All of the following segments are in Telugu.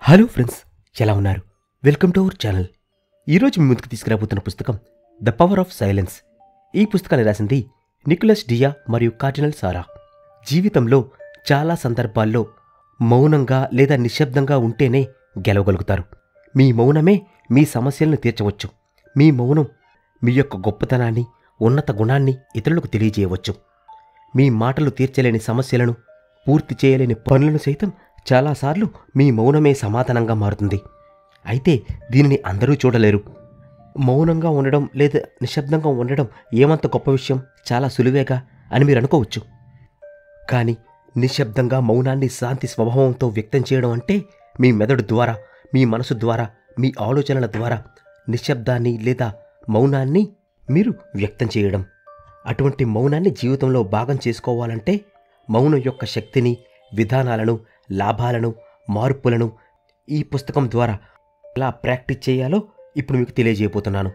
హలో ఫ్రెండ్స్ ఎలా ఉన్నారు వెల్కమ్ టు అవర్ ఛానల్ ఈరోజు మీ ముందుకు తీసుకురాబోతున్న పుస్తకం ద పవర్ ఆఫ్ సైలెన్స్ ఈ పుస్తకాన్ని రాసింది నికోలస్ డియా మరియు కార్డినల్ సారా జీవితంలో చాలా సందర్భాల్లో మౌనంగా లేదా నిశ్శబ్దంగా ఉంటేనే గెలవగలుగుతారు మీ మౌనమే మీ సమస్యలను తీర్చవచ్చు మీ మౌనం మీ యొక్క గొప్పతనాన్ని ఉన్నత గుణాన్ని ఇతరులకు తెలియజేయవచ్చు మీ మాటలు తీర్చలేని సమస్యలను పూర్తి చేయలేని పనులను సైతం చాలాసార్లు మీ మౌనమే సమాధానంగా మారుతుంది అయితే దీనిని అందరూ చూడలేరు మౌనంగా ఉండడం లేదా నిశ్శబ్దంగా ఉండడం ఏమంత గొప్ప విషయం చాలా సులువేగా అని మీరు అనుకోవచ్చు కానీ నిశ్శబ్దంగా మౌనాన్ని శాంతి స్వభావంతో వ్యక్తం చేయడం అంటే మీ మెదడు ద్వారా మీ మనసు ద్వారా మీ ఆలోచనల ద్వారా నిశ్శబ్దాన్ని లేదా మౌనాన్ని మీరు వ్యక్తం చేయడం అటువంటి మౌనాన్ని జీవితంలో భాగం చేసుకోవాలంటే మౌనం యొక్క శక్తిని విధానాలను లాభాలను మార్పులను ఈ పుస్తకం ద్వారా ఎలా ప్రాక్టీస్ చేయాలో ఇప్పుడు మీకు తెలియజేయబోతున్నాను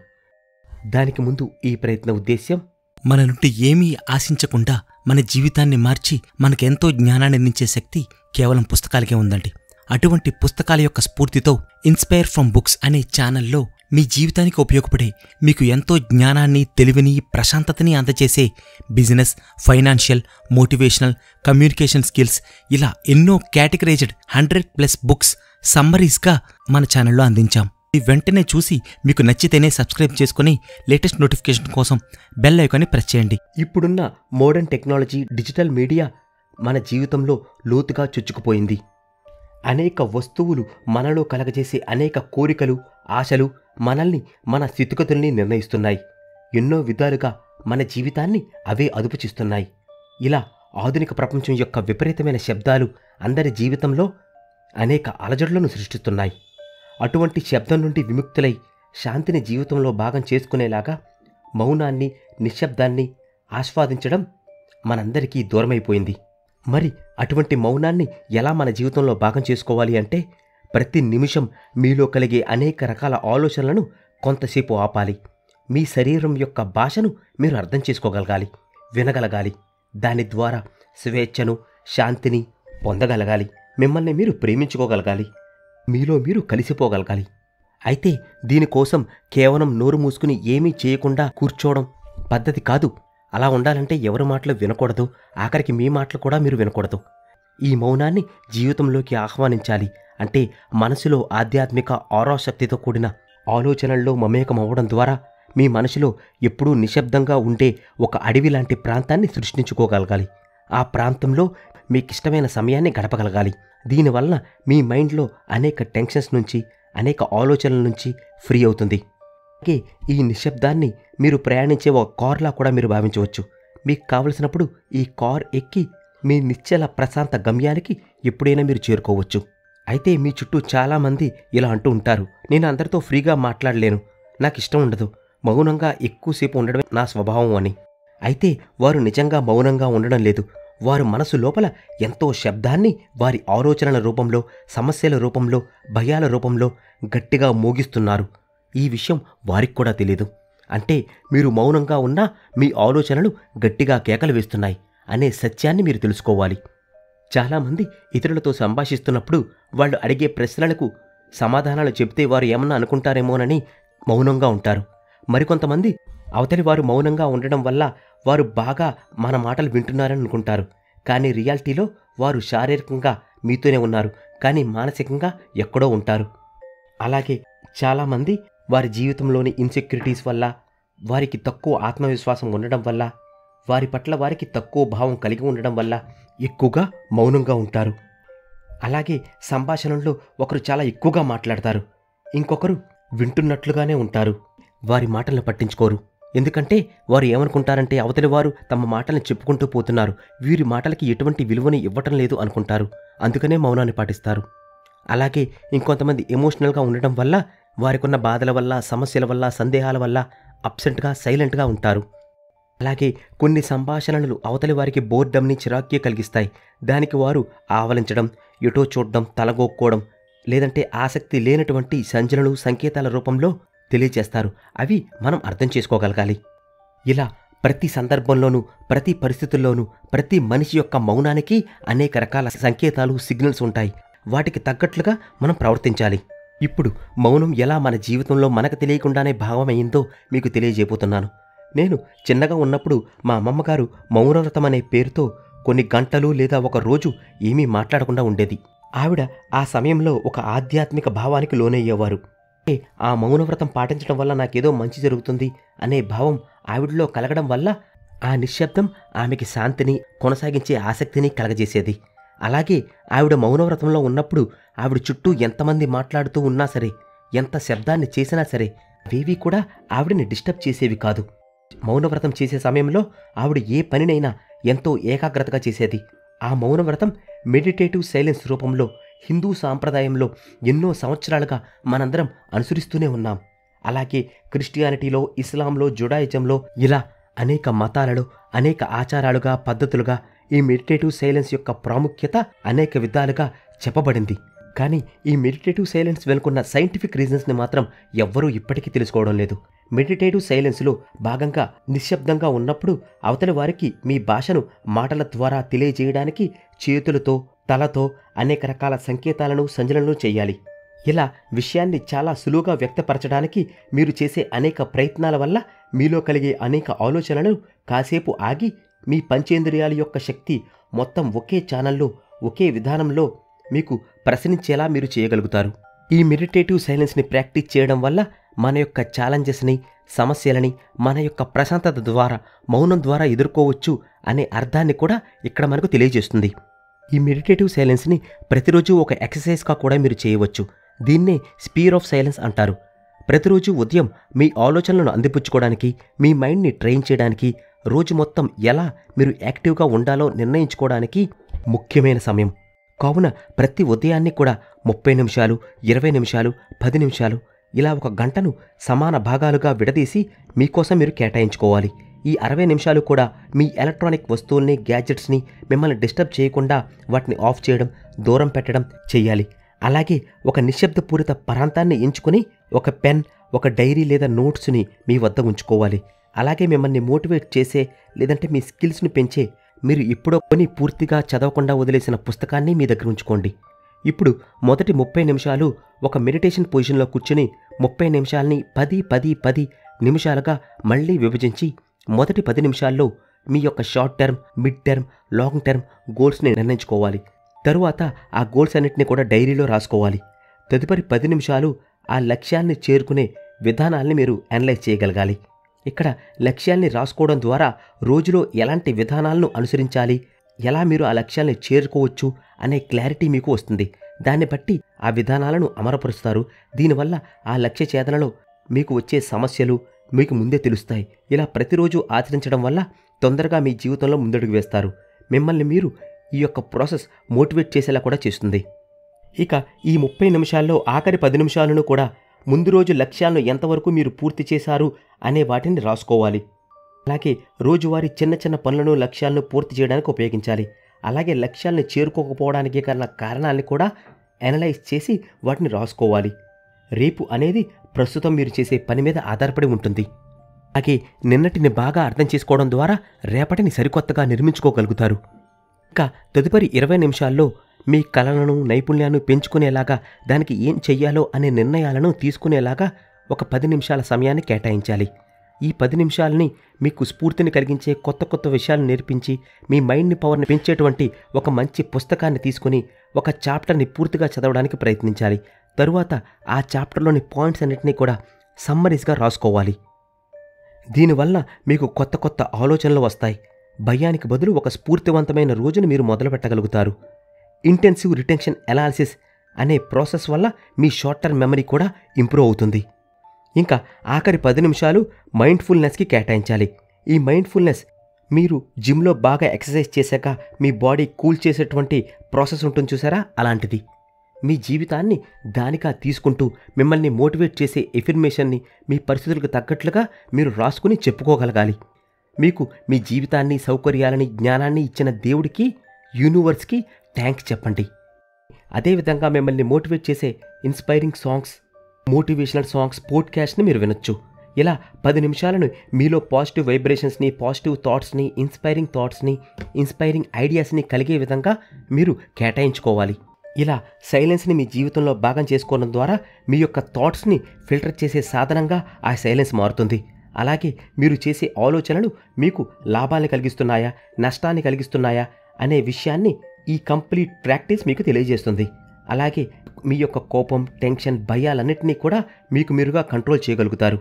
దానికి ముందు ఈ ప్రయత్న ఉద్దేశ్యం మన నుండి ఏమీ ఆశించకుండా మన జీవితాన్ని మార్చి మనకెంతో జ్ఞానాన్ని అందించే శక్తి కేవలం పుస్తకాలకే ఉందండి అటువంటి పుస్తకాల యొక్క స్ఫూర్తితో ఇన్స్పైర్ ఫ్రమ్ బుక్స్ అనే ఛానల్లో మీ జీవితానికి ఉపయోగపడే మీకు ఎంతో జ్ఞానాన్ని తెలివిని ప్రశాంతతని అందజేసే business financial motivational communication skills ఇలా ఎన్నో కేటగరైజ్డ్ హండ్రెడ్ ప్లస్ బుక్స్ సమ్మరీస్గా మన ఛానల్లో అందించాం ఈ వెంటనే చూసి మీకు నచ్చితేనే సబ్స్క్రైబ్ చేసుకుని లేటెస్ట్ నోటిఫికేషన్ కోసం బెల్ ఐకాన్ని ప్రెస్ చేయండి ఇప్పుడున్న మోడర్న్ టెక్నాలజీ డిజిటల్ మీడియా మన జీవితంలో లోతుగా చొచ్చుకుపోయింది అనేక వస్తువులు మనలో కలగజేసే అనేక కోరికలు ఆశలు మనల్ని మన స్థితిగతుల్ని నిర్ణయిస్తున్నాయి ఎన్నో విధాలుగా మన జీవితాన్ని అవే అదుపు చేస్తున్నాయి ఇలా ఆధునిక ప్రపంచం యొక్క విపరీతమైన శబ్దాలు అందరి జీవితంలో అనేక అలజడులను సృష్టిస్తున్నాయి అటువంటి శబ్దం నుండి విముక్తులై శాంతిని జీవితంలో భాగం చేసుకునేలాగా మౌనాన్ని నిశ్శబ్దాన్ని ఆస్వాదించడం మనందరికీ దూరమైపోయింది మరి అటువంటి మౌనాన్ని ఎలా మన జీవితంలో భాగం చేసుకోవాలి అంటే ప్రతి నిమిషం మీలో కలిగే అనేక రకాల ఆలోచనలను కొంతసేపు ఆపాలి మీ శరీరం యొక్క భాషను మీరు అర్థం చేసుకోగలగాలి వినగలగాలి దాని ద్వారా స్వేచ్ఛను శాంతిని పొందగలగాలి మిమ్మల్ని మీరు ప్రేమించుకోగలగాలి మీలో మీరు కలిసిపోగలగాలి అయితే దీనికోసం కేవలం నోరు మూసుకుని ఏమీ చేయకుండా కూర్చోవడం పద్ధతి కాదు అలా ఉండాలంటే ఎవరి మాటలు వినకూడదు ఆఖరికి మీ మాటలు కూడా మీరు వినకూడదు ఈ మౌనాన్ని జీవితంలోకి ఆహ్వానించాలి అంటే మనసులో ఆధ్యాత్మిక ఆరాశక్తితో కూడిన ఆలోచనల్లో మమేకం అవ్వడం ద్వారా మీ మనసులో ఎప్పుడూ నిశ్శబ్దంగా ఉండే ఒక అడవి లాంటి ప్రాంతాన్ని సృష్టించుకోగలగాలి ఆ ప్రాంతంలో మీకిష్టమైన సమయాన్ని గడపగలగాలి దీనివలన మీ మైండ్లో అనేక టెన్షన్స్ నుంచి అనేక ఆలోచనల నుంచి ఫ్రీ అవుతుంది అలాగే ఈ నిశ్శబ్దాన్ని మీరు ప్రయాణించే ఒక కార్లా కూడా మీరు భావించవచ్చు మీకు కావలసినప్పుడు ఈ కార్ ఎక్కి మీ నిశ్చల ప్రశాంత గమ్యానికి ఎప్పుడైనా మీరు చేరుకోవచ్చు అయితే మీ చుట్టూ చాలామంది ఇలా అంటూ ఉంటారు నేను అందరితో ఫ్రీగా మాట్లాడలేను నాకు ఇష్టం ఉండదు మౌనంగా ఎక్కువసేపు ఉండడమే నా స్వభావం అని అయితే వారు నిజంగా మౌనంగా ఉండడం లేదు వారు మనసు లోపల ఎంతో శబ్దాన్ని వారి ఆలోచనల రూపంలో సమస్యల రూపంలో భయాల రూపంలో గట్టిగా మోగిస్తున్నారు ఈ విషయం వారికి కూడా తెలియదు అంటే మీరు మౌనంగా ఉన్నా మీ ఆలోచనలు గట్టిగా కేకలు వేస్తున్నాయి అనే సత్యాన్ని మీరు తెలుసుకోవాలి చాలామంది ఇతరులతో సంభాషిస్తున్నప్పుడు వాళ్ళు అడిగే ప్రశ్నలకు సమాధానాలు చెబితే వారు ఏమన్నా అనుకుంటారేమోనని మౌనంగా ఉంటారు మరికొంతమంది అవతలి వారు మౌనంగా ఉండడం వల్ల వారు బాగా మన మాటలు వింటున్నారని అనుకుంటారు కానీ రియాలిటీలో వారు శారీరకంగా మీతోనే ఉన్నారు కానీ మానసికంగా ఎక్కడో ఉంటారు అలాగే చాలామంది వారి జీవితంలోని ఇన్సెక్యూరిటీస్ వల్ల వారికి తక్కువ ఆత్మవిశ్వాసం ఉండడం వల్ల వారి పట్ల వారికి తక్కువ భావం కలిగి ఉండడం వల్ల ఎక్కువగా మౌనంగా ఉంటారు అలాగే సంభాషణలో ఒకరు చాలా ఎక్కువగా మాట్లాడతారు ఇంకొకరు వింటున్నట్లుగానే ఉంటారు వారి మాటలను పట్టించుకోరు ఎందుకంటే వారు ఏమనుకుంటారంటే అవతలి వారు తమ మాటలను చెప్పుకుంటూ పోతున్నారు వీరి మాటలకి ఎటువంటి విలువని ఇవ్వటం లేదు అనుకుంటారు అందుకనే మౌనాన్ని పాటిస్తారు అలాగే ఇంకొంతమంది ఎమోషనల్గా ఉండడం వల్ల వారికున్న బాధల వల్ల సమస్యల వల్ల సందేహాల వల్ల అబ్సెంట్గా సైలెంట్గా ఉంటారు అలాగే కొన్ని సంభాషణలు అవతలి వారికి బోర్డంని చిరాక్య కలిగిస్తాయి దానికి వారు ఆవలించడం ఎటో చూడడం తలగొక్కోవడం లేదంటే ఆసక్తి లేనటువంటి సంచలనలు సంకేతాల రూపంలో తెలియచేస్తారు అవి మనం అర్థం చేసుకోగలగాలి ఇలా ప్రతి సందర్భంలోనూ ప్రతి పరిస్థితుల్లోనూ ప్రతి మనిషి యొక్క మౌనానికి అనేక రకాల సంకేతాలు సిగ్నల్స్ ఉంటాయి వాటికి తగ్గట్లుగా మనం ప్రవర్తించాలి ఇప్పుడు మౌనం ఎలా మన జీవితంలో మనకు తెలియకుండానే భాగమయ్యిందో మీకు తెలియజేయబోతున్నాను నేను చిన్నగా ఉన్నప్పుడు మా అమ్మమ్మగారు మౌనవ్రతం అనే పేరుతో కొన్ని గంటలు లేదా ఒక రోజు ఏమీ మాట్లాడకుండా ఉండేది ఆవిడ ఆ సమయంలో ఒక ఆధ్యాత్మిక భావానికి లోనయ్యేవారు ఏ, ఆ మౌనవ్రతం పాటించడం వల్ల నాకేదో మంచి జరుగుతుంది అనే భావం ఆవిడలో కలగడం వల్ల ఆ నిశ్శబ్దం ఆమెకి శాంతిని కొనసాగించే ఆసక్తిని కలగజేసేది అలాగే ఆవిడ మౌనవ్రతంలో ఉన్నప్పుడు ఆవిడ చుట్టూ ఎంతమంది మాట్లాడుతూ ఉన్నా సరే ఎంత శబ్దాన్ని చేసినా సరే అవేవి కూడా ఆవిడని డిస్టర్బ్ చేసేవి కాదు మౌనవ్రతం చేసే సమయంలో ఆవిడ ఏ పనినైనా ఎంతో ఏకాగ్రతగా చేసేది ఆ మౌనవ్రతం మెడిటేటివ్ సైలెన్స్ రూపంలో హిందూ సాంప్రదాయంలో ఎన్నో సంవత్సరాలుగా మనందరం అనుసరిస్తూనే ఉన్నాం అలాగే క్రిస్టియానిటీలో ఇస్లాంలో జుడాయిజంలో ఇలా అనేక మతాలలో అనేక ఆచారాలుగా పద్ధతులుగా ఈ మెడిటేటివ్ సైలెన్స్ యొక్క ప్రాముఖ్యత అనేక విధాలుగా చెప్పబడింది కానీ ఈ మెడిటేటివ్ సైలెన్స్ వెనుకున్న సైంటిఫిక్ రీజన్స్ని మాత్రం ఎవ్వరూ ఇప్పటికీ తెలుసుకోవడం లేదు మెడిటేటివ్ సైలెన్స్లో భాగంగా నిశ్శబ్దంగా ఉన్నప్పుడు అవతలి వారికి మీ భాషను మాటల ద్వారా తెలియజేయడానికి చేతులతో తలతో అనేక రకాల సంకేతాలను సంచలనలు చేయాలి ఇలా విషయాన్ని చాలా సులువుగా వ్యక్తపరచడానికి మీరు చేసే అనేక ప్రయత్నాల వల్ల మీలో కలిగే అనేక ఆలోచనలను కాసేపు ఆగి మీ పంచేంద్రియాల యొక్క శక్తి మొత్తం ఒకే ఛానల్లో ఒకే విధానంలో మీకు ప్రశ్నించేలా మీరు చేయగలుగుతారు ఈ మెడిటేటివ్ సైలెన్స్ని ప్రాక్టీస్ చేయడం వల్ల మన యొక్క ఛాలెంజెస్ని సమస్యలని మన యొక్క ప్రశాంతత ద్వారా మౌనం ద్వారా ఎదుర్కోవచ్చు అనే అర్థాన్ని కూడా ఇక్కడ మనకు తెలియజేస్తుంది ఈ మెడిటేటివ్ సైలెన్స్ని ప్రతిరోజు ఒక ఎక్సర్సైజ్గా కూడా మీరు చేయవచ్చు దీన్నే స్పీర్ ఆఫ్ సైలెన్స్ అంటారు ప్రతిరోజు ఉదయం మీ ఆలోచనలను అందిపుచ్చుకోవడానికి మీ మైండ్ని ట్రైన్ చేయడానికి రోజు మొత్తం ఎలా మీరు యాక్టివ్గా ఉండాలో నిర్ణయించుకోవడానికి ముఖ్యమైన సమయం కావున ప్రతి ఉదయాన్ని కూడా ముప్పై నిమిషాలు ఇరవై నిమిషాలు పది నిమిషాలు ఇలా ఒక గంటను సమాన భాగాలుగా విడదీసి మీకోసం మీరు కేటాయించుకోవాలి ఈ అరవై నిమిషాలు కూడా మీ ఎలక్ట్రానిక్ వస్తువుల్ని గ్యాడ్జెట్స్ని మిమ్మల్ని డిస్టర్బ్ చేయకుండా వాటిని ఆఫ్ చేయడం దూరం పెట్టడం చెయ్యాలి అలాగే ఒక నిశ్శబ్దపూరిత ప్రాంతాన్ని ఎంచుకొని ఒక పెన్ ఒక డైరీ లేదా నోట్స్ని మీ వద్ద ఉంచుకోవాలి అలాగే మిమ్మల్ని మోటివేట్ చేసే లేదంటే మీ స్కిల్స్ని పెంచే మీరు ఎప్పుడో కొని పూర్తిగా చదవకుండా వదిలేసిన పుస్తకాన్ని మీ దగ్గర ఉంచుకోండి ఇప్పుడు మొదటి ముప్పై నిమిషాలు ఒక మెడిటేషన్ పొజిషన్లో కూర్చుని ముప్పై నిమిషాలని పది పది పది నిమిషాలుగా మళ్ళీ విభజించి మొదటి పది నిమిషాల్లో మీ యొక్క short term mid term long term గోల్స్ని నిర్ణయించుకోవాలి తరువాత ఆ గోల్స్ అన్నింటినీ కూడా డైరీలో రాసుకోవాలి తదుపరి పది నిమిషాలు ఆ లక్ష్యాన్ని చేరుకునే విధానాల్ని మీరు అనలైజ్ చేయగలగాలి ఇక్కడ లక్ష్యాల్ని రాసుకోవడం ద్వారా రోజులో ఎలాంటి విధానాలను అనుసరించాలి ఎలా మీరు ఆ లక్ష్యాల్ని చేరుకోవచ్చు అనే క్లారిటీ మీకు వస్తుంది దాన్ని బట్టి ఆ విధానాలను అమరపరుస్తారు దీనివల్ల ఆ లక్ష్య ఛేదనలో మీకు వచ్చే సమస్యలు మీకు ముందే తెలుస్తాయి ఇలా ప్రతిరోజు ఆచరించడం వల్ల తొందరగా మీ జీవితంలో ముందడుగు వేస్తారు మిమ్మల్ని మీరు ఈ యొక్క ప్రాసెస్ మోటివేట్ చేసేలా కూడా చేస్తుంది ఇక ఈ ముప్పై నిమిషాల్లో ఆఖరి పది నిమిషాలను కూడా ముందు రోజు లక్ష్యాలను ఎంతవరకు మీరు పూర్తి చేశారు అనే వాటిని రాసుకోవాలి అలాగే రోజువారీ చిన్న చిన్న పనులను లక్ష్యాలను పూర్తి చేయడానికి ఉపయోగించాలి అలాగే లక్ష్యాలను చేరుకోకపోవడానికి గల కారణాన్ని కూడా అనలైజ్ చేసి వాటిని రాసుకోవాలి రేపు అనేది ప్రస్తుతం మీరు చేసే పని మీద ఆధారపడి ఉంటుంది అలాగే నిన్నటిని బాగా అర్థం చేసుకోవడం ద్వారా రేపటిని సరికొత్తగా నిర్మించుకోగలుగుతారు ఇంకా తదుపరి ఇరవై నిమిషాల్లో మీ కళలను నైపుణ్యాన్ని పెంచుకునేలాగా దానికి ఏం చెయ్యాలో అనే నిర్ణయాలను తీసుకునేలాగా ఒక పది నిమిషాల సమయాన్ని కేటాయించాలి ఈ పది నిమిషాలని మీకు స్ఫూర్తిని కలిగించే కొత్త కొత్త విషయాలు నేర్పించి మీ మైండ్ని పవర్ని పెంచేటువంటి ఒక మంచి పుస్తకాన్ని తీసుకుని ఒక చాప్టర్ని పూర్తిగా చదవడానికి ప్రయత్నించాలి తరువాత ఆ చాప్టర్లోని పాయింట్స్ అన్నింటినీ కూడా సమ్మరీస్గా రాసుకోవాలి దీనివల్ల మీకు కొత్త కొత్త ఆలోచనలు వస్తాయి భయానికి బదులు ఒక స్ఫూర్తివంతమైన రోజును మీరు మొదలు పెట్టగలుగుతారు ఇంటెన్సివ్ రిటెన్షన్ ఎనాలిసిస్ అనే ప్రాసెస్ వల్ల మీ షార్ట్ టర్మ్ మెమరీ కూడా ఇంప్రూవ్ అవుతుంది ఇంకా ఆఖరి పది నిమిషాలు మైండ్ఫుల్నెస్కి కేటాయించాలి ఈ మైండ్ఫుల్నెస్ మీరు జిమ్లో బాగా ఎక్సర్సైజ్ చేశాక మీ బాడీ కూల్ చేసేటువంటి ప్రాసెస్ ఉంటుంది చూసారా అలాంటిది మీ జీవితాన్ని దానిగా తీసుకుంటూ మిమ్మల్ని మోటివేట్ చేసే ఎఫిర్మేషన్ని మీ పరిస్థితులకు తగ్గట్లుగా మీరు రాసుకుని చెప్పుకోగలగాలి మీకు మీ జీవితాన్ని సౌకర్యాలని జ్ఞానాన్ని ఇచ్చిన దేవుడికి యూనివర్స్కి థ్యాంక్స్ చెప్పండి అదేవిధంగా మిమ్మల్ని మోటివేట్ చేసే ఇన్స్పైరింగ్ సాంగ్స్ మోటివేషనల్ సాంగ్స్ పోడ్కాస్ట్ని మీరు వినొచ్చు ఇలా పది నిమిషాలను మీలో పాజిటివ్ వైబ్రేషన్స్ని పాజిటివ్ థాట్స్ని ఇన్స్పైరింగ్ థాట్స్ని ఇన్స్పైరింగ్ ఐడియాస్ని కలిగే విధంగా మీరు కేటాయించుకోవాలి ఇలా సైలెన్స్ని మీ జీవితంలో భాగం చేసుకోవడం ద్వారా మీ యొక్క థాట్స్ని ఫిల్టర్ చేసే సాధనంగా ఆ సైలెన్స్ మారుతుంది అలాగే మీరు చేసే ఆలోచనలు మీకు లాభాన్ని కలిగిస్తున్నాయా నష్టాన్ని కలిగిస్తున్నాయా అనే విషయాన్ని ఈ కంప్లీట్ ప్రాక్టీస్ మీకు తెలియజేస్తుంది అలాగే మీ యొక్క కోపం టెన్షన్ భయాలన్నింటినీ కూడా మీకు మీరుగా కంట్రోల్ చేయగలుగుతారు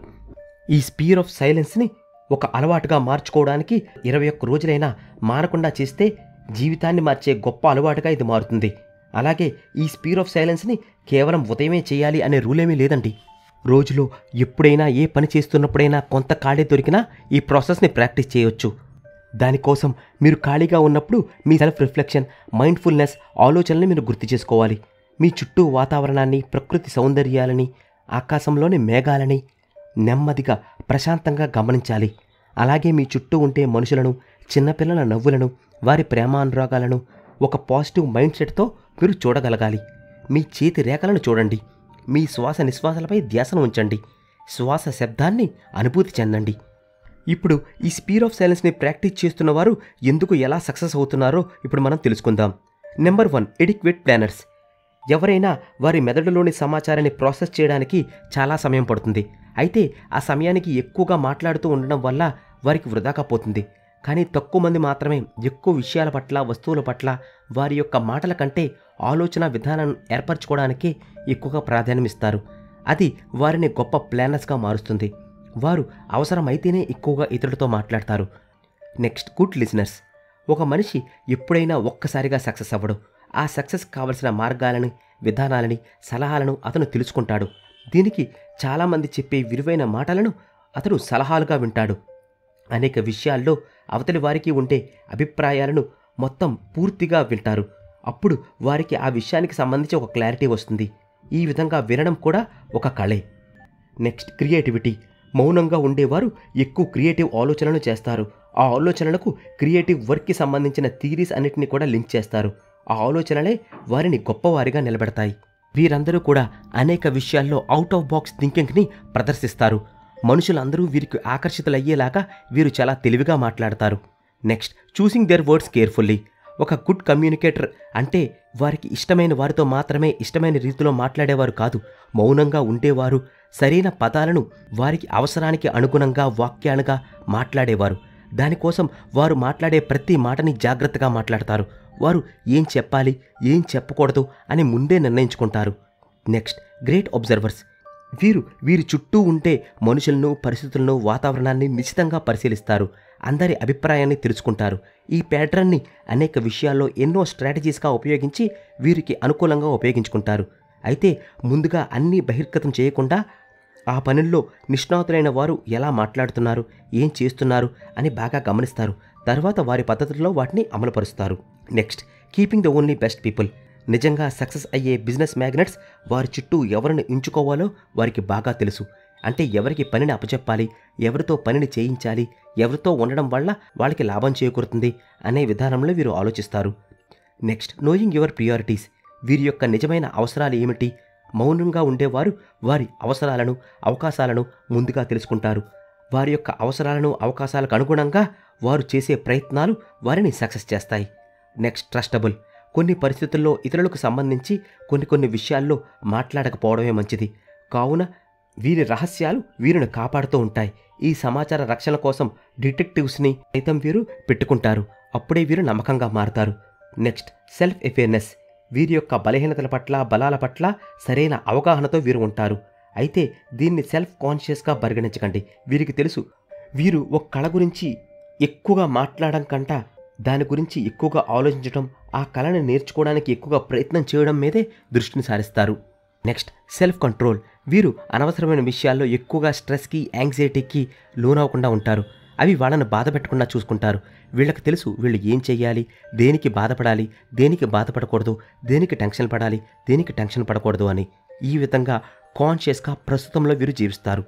ఈ స్పీర్ ఆఫ్ సైలెన్స్ని ఒక అలవాటుగా మార్చుకోవడానికి ఇరవై ఒక్క రోజులైనా మారకుండా చేస్తే జీవితాన్ని మార్చే గొప్ప అలవాటుగా ఇది మారుతుంది అలాగే ఈ స్పీర్ ఆఫ్ సైలెన్స్ని కేవలం ఉదయమే చేయాలి అనే రూల్ ఏమీ లేదండి రోజులో ఎప్పుడైనా ఏ పని చేస్తున్నప్పుడైనా కొంత ఖాళీ దొరికినా ఈ ప్రాసెస్ని ప్రాక్టీస్ చేయొచ్చు దానికోసం మీరు ఖాళీగా ఉన్నప్పుడు మీ సెల్ఫ్ రిఫ్లెక్షన్ మైండ్ఫుల్నెస్ ఆలోచనల్ని మీరు గుర్తు చేసుకోవాలి మీ చుట్టూ వాతావరణాన్ని ప్రకృతి సౌందర్యాలని ఆకాశంలోని మేఘాలని నెమ్మదిగా ప్రశాంతంగా గమనించాలి అలాగే మీ చుట్టూ ఉండే మనుషులను చిన్నపిల్లల నవ్వులను వారి ప్రేమానురాగాలను ఒక పాజిటివ్ మైండ్ సెట్తో మీరు చూడగలగాలి మీ చేతి రేఖలను చూడండి మీ శ్వాస నిశ్వాసాలపై ధ్యాసను ఉంచండి శ్వాస శబ్దాన్ని అనుభూతి చెందండి ఇప్పుడు ఈ స్పీర్ ఆఫ్ సైలెన్స్ని ప్రాక్టీస్ చేస్తున్న వారు ఎందుకు ఎలా సక్సెస్ అవుతున్నారో ఇప్పుడు మనం తెలుసుకుందాం నెంబర్ వన్ ఎడిక్వేట్ ప్లానర్స్ ఎవరైనా వారి మెదడులోని సమాచారాన్ని ప్రాసెస్ చేయడానికి చాలా సమయం పడుతుంది అయితే ఆ సమయానికి ఎక్కువగా మాట్లాడుతూ ఉండడం వల్ల వారికి వృధాగా పోతుంది కానీ తక్కువ మంది మాత్రమే ఎక్కువ విషయాల పట్ల వస్తువుల పట్ల వారి యొక్క మాటల కంటే ఆలోచన విధానం ఏర్పరచుకోవడానికే ఎక్కువగా ప్రాధాన్యం ఇస్తారు అది వారిని గొప్ప ప్లానర్స్గా మారుస్తుంది వారు అవసరమైతేనే ఎక్కువగా ఇతరులతో మాట్లాడతారు నెక్స్ట్ గుడ్ లిజనర్స్ ఒక మనిషి ఎప్పుడైనా ఒక్కసారిగా సక్సెస్ అవ్వడు ఆ సక్సెస్ కావలసిన మార్గాలని విధానాలని సలహాలను అతను తెలుసుకుంటాడు దీనికి చాలామంది చెప్పే విలువైన మాటలను అతను సలహాలుగా వింటాడు అనేక విషయాల్లో అవతలి వారికి ఉండే అభిప్రాయాలను మొత్తం పూర్తిగా వింటారు అప్పుడు వారికి ఆ విషయానికి సంబంధించి ఒక క్లారిటీ వస్తుంది ఈ విధంగా వినడం కూడా ఒక కళే నెక్స్ట్ క్రియేటివిటీ మౌనంగా ఉండేవారు ఎక్కువ క్రియేటివ్ ఆలోచనలు చేస్తారు ఆ ఆలోచనలకు క్రియేటివ్ వర్క్కి సంబంధించిన థీరీస్ అన్నిటిని కూడా లింక్ చేస్తారు ఆ ఆలోచనలే వారిని గొప్పవారిగా నిలబెడతాయి వీరందరూ కూడా అనేక విషయాల్లో అవుట్ ఆఫ్ బాక్స్ థింకింగ్ని ప్రదర్శిస్తారు మనుషులందరూ వీరికి ఆకర్షితులయ్యేలాగా వీరు చాలా తెలివిగా మాట్లాడతారు next choosing their words carefully ఒక గుడ్ కమ్యూనికేటర్ అంటే వారికి ఇష్టమైన వారితో మాత్రమే ఇష్టమైన రీతిలో మాట్లాడేవారు కాదు మౌనంగా ఉండేవారు సరైన పదాలను వారికి అవసరానికి అనుగుణంగా వాక్యాలుగా మాట్లాడేవారు దానికోసం వారు మాట్లాడే ప్రతి మాటని జాగ్రత్తగా మాట్లాడతారు వారు ఏం చెప్పాలి ఏం చెప్పకూడదు అని ముందే నిర్ణయించుకుంటారు నెక్స్ట్ గ్రేట్ అబ్జర్వర్స్ వీరు వీరి చుట్టూ ఉంటే మనుషులను పరిస్థితులను వాతావరణాన్ని నిశ్చితంగా పరిశీలిస్తారు అందరి అభిప్రాయాన్ని తెలుసుకుంటారు ఈ ప్యాటర్న్ని అనేక విషయాల్లో ఎన్నో స్ట్రాటజీస్గా ఉపయోగించి వీరికి అనుకూలంగా ఉపయోగించుకుంటారు అయితే ముందుగా అన్నీ బహిర్గతం చేయకుండా ఆ పనుల్లో నిష్ణాతులైన వారు ఎలా మాట్లాడుతున్నారు ఏం చేస్తున్నారు అని బాగా గమనిస్తారు తర్వాత వారి పద్ధతుల్లో వాటిని అమలుపరుస్తారు next keeping the only best people నిజంగా సక్సెస్ అయ్యే బిజినెస్ మ్యాగ్నెట్స్ వారి చుట్టూ ఎవరిని ఉంచుకోవాలో వారికి బాగా తెలుసు అంటే ఎవరికి పనిని అప్పచెప్పాలి ఎవరితో పనిని చేయించాలి ఎవరితో ఉండడం వల్ల వాళ్ళకి లాభం చేకూరుతుంది అనే విధానంలో వీరు ఆలోచిస్తారు నెక్స్ట్ నోయింగ్ యువర్ ప్రియారిటీస్ వీరి యొక్క నిజమైన అవసరాలు ఏమిటి మౌనంగా ఉండేవారు వారి అవసరాలను అవకాశాలను ముందుగా తెలుసుకుంటారు వారి యొక్క అవసరాలను అవకాశాలకు అనుగుణంగా వారు చేసే ప్రయత్నాలు వారిని సక్సెస్ చేస్తాయి నెక్స్ట్ ట్రస్టబుల్ కొన్ని పరిస్థితుల్లో ఇతరులకు సంబంధించి కొన్ని కొన్ని విషయాల్లో మాట్లాడకపోవడమే మంచిది కావున వీరి రహస్యాలు వీరిని కాపాడుతూ ఉంటాయి ఈ సమాచార రక్షణ కోసం డిటెక్టివ్స్ని సైతం వీరు పెట్టుకుంటారు అప్పుడే వీరు నమ్మకంగా మారతారు నెక్స్ట్ సెల్ఫ్ అవేర్నెస్ వీరి యొక్క బలహీనతల పట్ల బలాల పట్ల సరైన అవగాహనతో వీరు ఉంటారు అయితే దీన్ని సెల్ఫ్ కాన్షియస్గా పరిగణించకండి వీరికి తెలుసు వీరు ఒక కళ గురించి ఎక్కువగా మాట్లాడడం కంట దాని గురించి ఎక్కువగా ఆలోచించడం ఆ కళను నేర్చుకోవడానికి ఎక్కువగా ప్రయత్నం చేయడం మీదే దృష్టిని సారిస్తారు నెక్స్ట్ సెల్ఫ్ కంట్రోల్ వీరు అనవసరమైన విషయాల్లో ఎక్కువగా స్ట్రెస్కి యాంగ్జైటీకి లోనవ్వకుండా ఉంటారు అవి వాళ్ళని బాధ పెట్టకుండా చూసుకుంటారు వీళ్ళకి తెలుసు వీళ్ళు ఏం చెయ్యాలి దేనికి బాధపడాలి దేనికి బాధపడకూడదు దేనికి టెన్షన్ పడాలి దేనికి టెన్షన్ పడకూడదు అని ఈ విధంగా కాన్షియస్గా ప్రస్తుతంలో వీరు జీవిస్తారు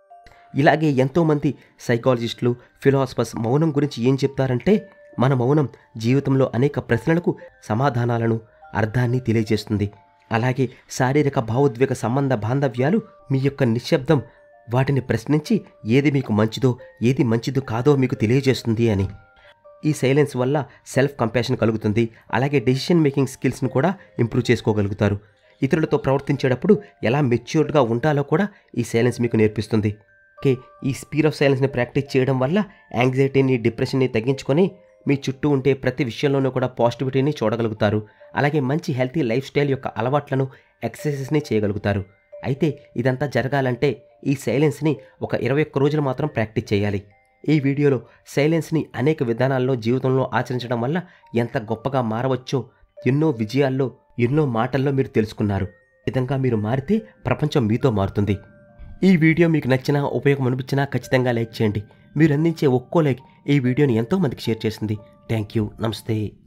ఇలాగే ఎంతోమంది సైకాలజిస్టులు ఫిలాసఫర్స్ మౌనం గురించి ఏం చెప్తారంటే మన మౌనం జీవితంలో అనేక ప్రశ్నలకు సమాధానాలను అర్థాన్ని తెలియజేస్తుంది అలాగే శారీరక భావోద్వేగ సంబంధ బాంధవ్యాలు మీ యొక్క నిశ్శబ్దం వాటిని ప్రశ్నించి ఏది మీకు మంచిదో ఏది మంచిదో కాదో మీకు తెలియజేస్తుంది అని ఈ సైలెన్స్ వల్ల సెల్ఫ్ కంపాషన్ కలుగుతుంది అలాగే డెసిషన్ మేకింగ్ స్కిల్స్ను కూడా ఇంప్రూవ్ చేసుకోగలుగుతారు ఇతరులతో ప్రవర్తించేటప్పుడు ఎలా మెచ్యూర్డ్గా ఉండాలో కూడా ఈ సైలెన్స్ మీకు నేర్పిస్తుంది ఓకే ఈ స్పీడ్ ఆఫ్ సైలెన్స్ని ప్రాక్టీస్ చేయడం వల్ల యాంగ్జైటీని డిప్రెషన్ని తగ్గించుకొని మీ చుట్టూ ఉండే ప్రతి విషయంలోనూ కూడా పాజిటివిటీని చూడగలుగుతారు అలాగే మంచి హెల్తీ లైఫ్ స్టైల్ యొక్క అలవాట్లను ఎక్సర్సైజెస్ని చేయగలుగుతారు అయితే ఇదంతా జరగాలంటే ఈ సైలెన్స్ని ఒక ఇరవై ఒక్క రోజులు మాత్రం ప్రాక్టీస్ చేయాలి ఈ వీడియోలో సైలెన్స్ని అనేక విధానాల్లో జీవితంలో ఆచరించడం వల్ల ఎంత గొప్పగా మారవచ్చో ఎన్నో విజయాల్లో ఎన్నో మాటల్లో మీరు తెలుసుకున్నారు ఈ విధంగా మీరు మారితే ప్రపంచం మీతో మారుతుంది ఈ వీడియో మీకు నచ్చినా ఉపయోగం అనిపించినా ఖచ్చితంగా లైక్ చేయండి మీరు అందించే ఒక్కో లైక్ ఈ వీడియోని ఎంతో మందికి షేర్ చేసింది థ్యాంక్ యూ నమస్తే